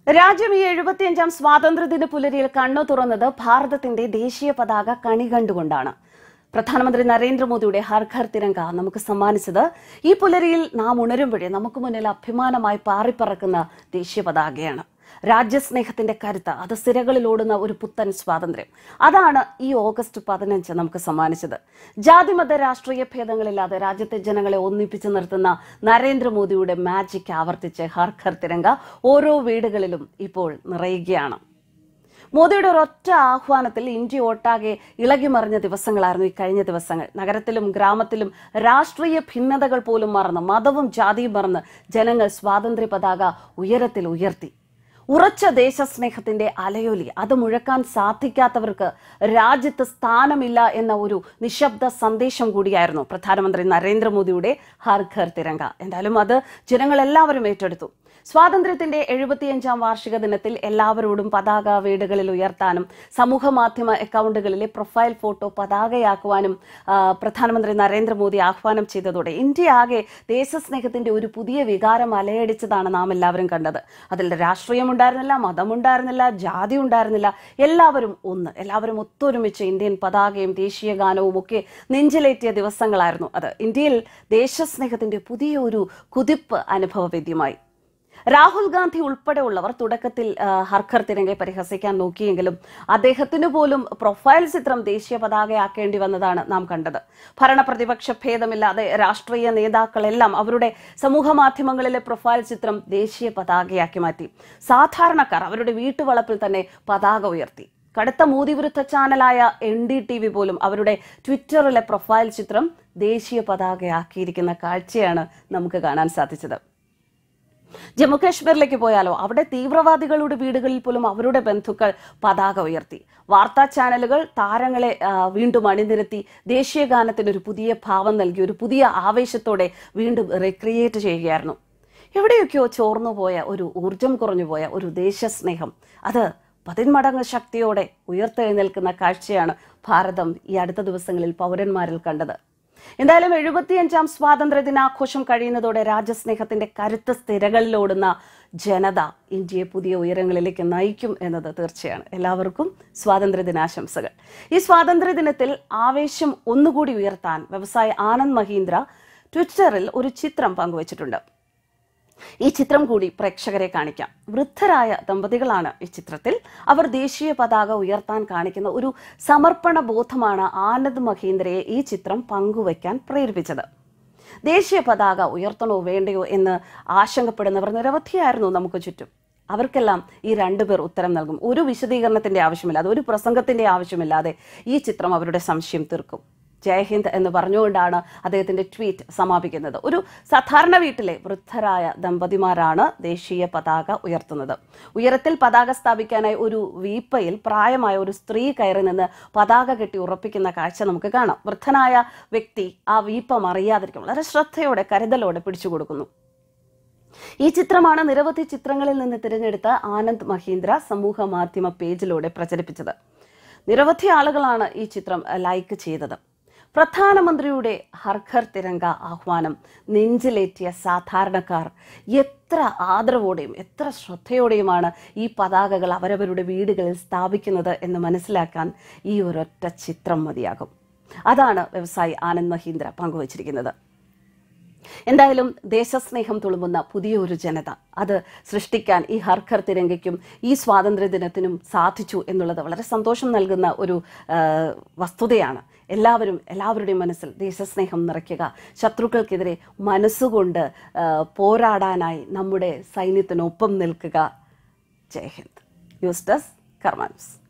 രാജ്യം ഈ എഴുപത്തിയഞ്ചാം സ്വാതന്ത്ര്യദിന പുലരിയിൽ കണ്ണു തുറന്നത് ഭാരതത്തിന്റെ ദേശീയ പതാക കണി കണ്ടുകൊണ്ടാണ് പ്രധാനമന്ത്രി നരേന്ദ്രമോദിയുടെ ഹർ ഘർ തിരങ്ക നമുക്ക് സമ്മാനിച്ചത് ഈ പുലരിയിൽ നാം ഉണരുമ്പോഴേ നമുക്ക് മുന്നിൽ അഭിമാനമായി പാറിപ്പറക്കുന്ന ദേശീയ പതാകയാണ് രാജ്യസ്നേഹത്തിന്റെ കരുത്ത് അത് സിരകളിലോടുന്ന ഒരു പുത്തൻ സ്വാതന്ത്ര്യം അതാണ് ഈ ഓഗസ്റ്റ് പതിനഞ്ച് നമുക്ക് സമ്മാനിച്ചത് ജാതിമത രാഷ്ട്രീയ ഭേദങ്ങളില്ലാതെ രാജ്യത്തെ ജനങ്ങളെ ഒന്നിപ്പിച്ചു നിർത്തുന്ന നരേന്ദ്രമോദിയുടെ മാജിക് ആവർത്തിച്ച് ഹർ ഘർ തിരങ്ക ഓരോ വീടുകളിലും ഇപ്പോൾ നിറയുകയാണ് മോദിയുടെ ഒരൊറ്റ ആഹ്വാനത്തിൽ ഇന്ത്യ ഒട്ടാകെ ഇളകിമറിഞ്ഞ ദിവസങ്ങളായിരുന്നു ഈ കഴിഞ്ഞ ദിവസങ്ങൾ നഗരത്തിലും ഗ്രാമത്തിലും രാഷ്ട്രീയ ഭിന്നതകൾ പോലും മറന്ന് മതവും ജാതിയും മറന്ന് ജനങ്ങൾ സ്വാതന്ത്ര്യ പതാക ഉയരത്തിൽ ഉയർത്തി ഉറച്ച ദേശസ്നേഹത്തിന്റെ അലയൊലി അത് മുഴക്കാൻ സാധിക്കാത്തവർക്ക് രാജ്യത്ത് സ്ഥാനമില്ല എന്ന ഒരു നിശബ്ദ സന്ദേശം കൂടിയായിരുന്നു പ്രധാനമന്ത്രി നരേന്ദ്രമോദിയുടെ ഹർ ഘർ തിരങ്ക എന്തായാലും അത് ജനങ്ങളെല്ലാവരും ഏറ്റെടുത്തു സ്വാതന്ത്ര്യത്തിന്റെ എഴുപത്തിയഞ്ചാം വാർഷിക ദിനത്തിൽ എല്ലാവരോടും പതാക വീടുകളിൽ ഉയർത്താനും സമൂഹ മാധ്യമ അക്കൗണ്ടുകളിലെ പ്രൊഫൈൽ ഫോട്ടോ പതാകയാക്കുവാനും ആ, പ്രധാനമന്ത്രി നരേന്ദ്രമോദി ആഹ്വാനം ചെയ്തതോടെ ഇന്ത്യ ആകെ ദേശസ്നേഹത്തിന്റെ ഒരു പുതിയ വികാരം അലയടിച്ചതാണ് നാം എല്ലാവരും കണ്ടത് അതിൽ രാഷ്ട്രീയമുണ്ടായിരുന്നില്ല മതമുണ്ടായിരുന്നില്ല ജാതി ഉണ്ടായിരുന്നില്ല എല്ലാവരും ഒന്ന് എല്ലാവരും ഒത്തൊരുമിച്ച് ഇന്ത്യൻ പതാകയും ദേശീയ ഗാനവും ഒക്കെ നെഞ്ചിലേറ്റിയ ദിവസങ്ങളായിരുന്നു അത് ഇന്ത്യയിൽ ദേശസ്നേഹത്തിന്റെ പുതിയ ഒരു കുതിപ്പ് അനുഭവവേദ്യമായി രാഹുൽ ഗാന്ധി ഉൾപ്പെടെയുള്ളവർ തുടക്കത്തിൽ ആ, ഹർഖർ തിരങ്കെ പരിഹസിക്കാൻ നോക്കിയെങ്കിലും അദ്ദേഹത്തിന് പോലും പ്രൊഫൈൽ ചിത്രം ദേശീയ പതാകയാക്കേണ്ടി വന്നതാണ് നാം കണ്ടത് ഭരണപ്രതിപക്ഷ ഭേദമില്ലാതെ രാഷ്ട്രീയ നേതാക്കളെല്ലാം അവരുടെ സമൂഹ മാധ്യമങ്ങളിലെ പ്രൊഫൈൽ ചിത്രം ദേശീയ പതാകയാക്കി മാറ്റി സാധാരണക്കാർ അവരുടെ വീട്ടുവളപ്പിൽ തന്നെ പതാക ഉയർത്തി കടുത്ത മോദി വിരുദ്ധ ചാനലായ എൻ ഡി ടി വി പോലും അവരുടെ ട്വിറ്ററിലെ പ്രൊഫൈൽ ചിത്രം ദേശീയ പതാകയാക്കിയിരിക്കുന്ന കാഴ്ചയാണ് നമുക്ക് കാണാൻ സാധിച്ചത് ജമ്മു കാശ്മീരിലേക്ക് പോയാലോ അവിടെ തീവ്രവാദികളുടെ വീടുകളിൽ പോലും അവരുടെ ബന്ധുക്കൾ പതാക ഉയർത്തി വാർത്താ ചാനലുകൾ താരങ്ങളെ ആ, വീണ്ടും അണിനിരത്തി ദേശീയ ഗാനത്തിന് ഒരു പുതിയ ഭാവം നൽകി ഒരു പുതിയ ആവേശത്തോടെ വീണ്ടും റെക്രിയേറ്റ് ചെയ്യുകയായിരുന്നു എവിടെയൊക്കെയോ ചോർന്നു പോയ ഒരു ഊർജം കുറഞ്ഞു പോയ ഒരു ദേശസ്നേഹം അത് പതിന്മടങ്ങ് ശക്തിയോടെ ഉയർത്തെഴുന്നേൽക്കുന്ന കാഴ്ചയാണ് ഭാരതം ഈ അടുത്ത ദിവസങ്ങളിൽ പൗരന്മാരിൽ കണ്ടത് എന്തായാലും എഴുപത്തിയഞ്ചാം സ്വാതന്ത്ര്യ ദിനാഘോഷം കഴിയുന്നതോടെ രാജ്യസ്നേഹത്തിന്റെ കരുത്ത് സ്ഥിരകളിലോടുന്ന ജനത ഇന്ത്യയെ പുതിയ ഉയരങ്ങളിലേക്ക് നയിക്കും എന്നത് തീർച്ചയാണ് എല്ലാവർക്കും സ്വാതന്ത്ര്യ ദിനാശംസകൾ ഈ സ്വാതന്ത്ര്യ ദിനത്തിൽ ആവേശം ഒന്നുകൂടി ഉയർത്താൻ വ്യവസായി ആനന്ദ് മഹീന്ദ്ര ട്വിറ്ററിൽ ഒരു ചിത്രം പങ്കുവച്ചിട്ടുണ്ട് ഈ ചിത്രം കൂടി പ്രേക്ഷകരെ കാണിക്കാം വൃദ്ധരായ ദമ്പതികളാണ് ഈ ചിത്രത്തിൽ അവർ ദേശീയ പതാക ഉയർത്താൻ കാണിക്കുന്ന ഒരു സമർപ്പണ ബോധമാണ് ആനന്ദ് മഹീന്ദ്രയെ ഈ ചിത്രം പങ്കുവയ്ക്കാൻ പ്രേരിപ്പിച്ചത് ദേശീയ പതാക ഉയർത്തണോ വേണ്ടയോ എന്ന് ആശങ്കപ്പെടുന്നവർ നിരവധിയായിരുന്നു നമുക്ക് ചുറ്റും അവർക്കെല്ലാം ഈ രണ്ടുപേർ ഉത്തരം നൽകും ഒരു വിശദീകരണത്തിന്റെ ആവശ്യമില്ലാതെ ഒരു പ്രസംഗത്തിന്റെ ആവശ്യമില്ലാതെ ഈ ചിത്രം അവരുടെ സംശയം തീർക്കും ജയഹിന്ദ് എന്ന് പറഞ്ഞുകൊണ്ടാണ് അദ്ദേഹത്തിന്റെ ട്വീറ്റ് സമാപിക്കുന്നത് ഒരു സാധാരണ വീട്ടിലെ വൃദ്ധരായ ദമ്പതിമാരാണ് ദേശീയ പതാക ഉയർത്തുന്നത് ഉയരത്തിൽ പതാക സ്ഥാപിക്കാനായി ഒരു വീപ്പയിൽ പ്രായമായ ഒരു സ്ത്രീ കയറി നിന്ന് പതാക കെട്ടി ഉറപ്പിക്കുന്ന കാഴ്ച നമുക്ക് കാണാം വൃദ്ധനായ വ്യക്തി ആ വീപ്പ മറിയാതിരിക്കും വളരെ ശ്രദ്ധയോടെ കരുതലോടെ പിടിച്ചു കൊടുക്കുന്നു ഈ ചിത്രമാണ് നിരവധി ചിത്രങ്ങളിൽ നിന്ന് തിരഞ്ഞെടുത്ത ആനന്ദ് മഹീന്ദ്ര സമൂഹ മാധ്യമ പേജിലൂടെ പ്രചരിപ്പിച്ചത് നിരവധി ആളുകളാണ് ഈ ചിത്രം ലൈക്ക് ചെയ്തത് പ്രധാനമന്ത്രിയുടെ ഹർഘർ തിരങ്ക ആഹ്വാനം നെഞ്ചിലേറ്റിയ സാധാരണക്കാർ എത്ര ആദരവോടെയും എത്ര ശ്രദ്ധയോടെയുമാണ് ഈ പതാകകൾ അവരവരുടെ വീടുകളിൽ സ്ഥാപിക്കുന്നത് എന്ന് മനസ്സിലാക്കാൻ ഈ ഒരൊറ്റ ചിത്രം മതിയാകും അതാണ് വ്യവസായി ആനന്ദ് മഹീന്ദ്ര പങ്കുവച്ചിരിക്കുന്നത് എന്തായാലും ദേശസ്നേഹം തുളുമ്പുന്ന പുതിയൊരു ജനത അത് സൃഷ്ടിക്കാൻ ഈ ഹർഘർ തിരങ്കയ്ക്കും ഈ സ്വാതന്ത്ര്യ ദിനത്തിനും സാധിച്ചു എന്നുള്ളത് വളരെ സന്തോഷം നൽകുന്ന ഒരു ആ, വസ്തുതയാണ് എല്ലാവരും എല്ലാവരുടെയും മനസ്സിൽ ദേശസ്നേഹം നിറയ്ക്കുക ശത്രുക്കൾക്കെതിരെ മനസ്സുകൊണ്ട് ആ, പോരാടാനായി നമ്മുടെ സൈന്യത്തിനൊപ്പം നിൽക്കുക ജയ് ഹിന്ദ് ന്യൂസ് ഡെസ്ക് കർമാൻസ്